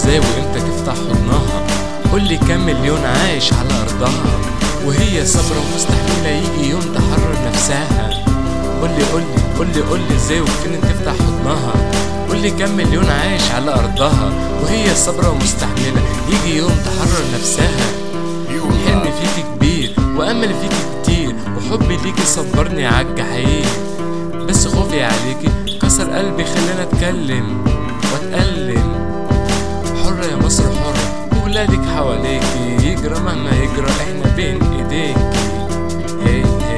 ازاي وامتى تفتح حضنها قولي كام مليون عايش على ارضها وهي صبرة ومستحملة يجي يوم تحرر نفسها قولي قولي قولي قولي ازاي وفين تفتح حضنها قولي كام مليون عايش على ارضها وهي صبرة ومستحملة يجي يوم تحرر نفسها حلمي فيكي كبير وامل فيكي كتير وحبي ليكي صبرني عالجحيم بس خوفي عليكي كسر قلبي خلاني اتكلم واتألم حرة يا مصر حرة وولادك حواليكي يجرى مهما يجرى احنا بين ايديكي هي هي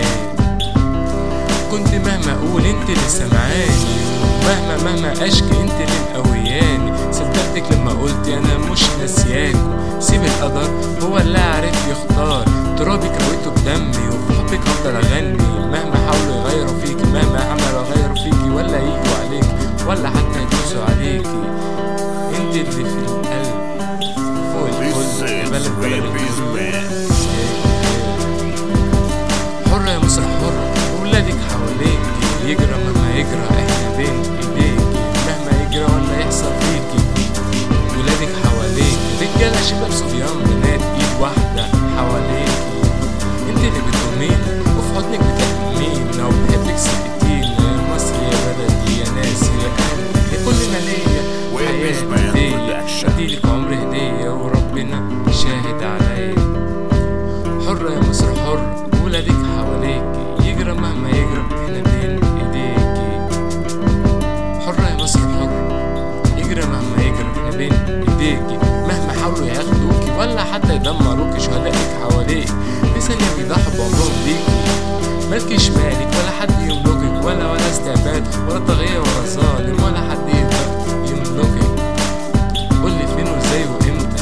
كنت مهما اقول انت اللي سمعاني مهما مهما اشكي انت اللي مقوياني صدقتك لما قلت انا مش ناسياكو سيب القدر هو اللي عارف يختار ترابك رويته بدمي وفي حبك هفضل اغني مهما حاولوا يغيروا فيكي مهما عملوا يغيروا فيكي ولا يجوا عليكي ولا حتى يدوسوا عليكي انت اللي في القلب فوق This الكل is بلد بلد Redbe's الكل. Man. حرة يا مصر حرة وولادك حواليك يجرى مهما يجرى احنا بين ايديك مهما يجرى ولا يحصل فيكي ولادك حواليك رجالة شباب صبيان بنات ايد واحدة حواليك انت اللي بتضمينا وفي حضنك بتحمينا وبحبك سكتينا يا مصر يا بلدي يا ناس يا اهلي يا كلنا ليا Webby's حياة Man هدية Production. اديلك عمر هدية وربنا شاهد عليا حرة يا مصر حر ولادك حواليك يجرى مهما يجرى احنا بين ايديكي حرة يا مصر حر يجرى مهما يجرى احنا بين ايديكي مهما حاولوا ياخدوكي ولا حتى يدمروكي شهدائك حواليك في ثانية بيضحوا بعمرهم ليكي مالكيش مالك ولا حد يملكك ولا ولا استعباد ولا طاغية ولا ظالم ولا حد يقدر يملكك قولي فين وازاي وامتى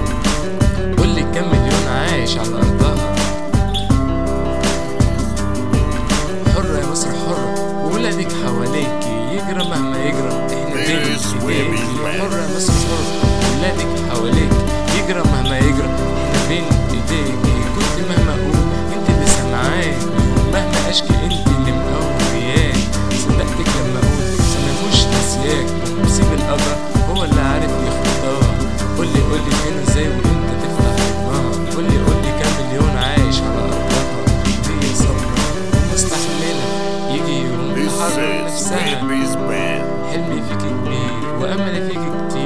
قولي كام مليون عايش على أرضها حرة يا مصر حرة وولادك حواليكي يجرى مهما يجرى احنا بين This will be ايديكي man. حرة يا مصر حرة وولادك حواليك يجرى مهما يجرى احنا بين ايديكي كنت مهما اقول انت اللي سمعاني مهما اشكي انت اللي مقوياني صدقتك لما اقول انا مش ناسياك وسيب القدر هو اللي عارف يختار قولي قولي فين ازاي وامتى تفتح حضنها قولي قولي كام مليون عايش على ارضها هي صبرة ومستحملة يجي يوم This تحرر is نفسها Redbe's Man. حلمي فيك كبير واملي فيك كتير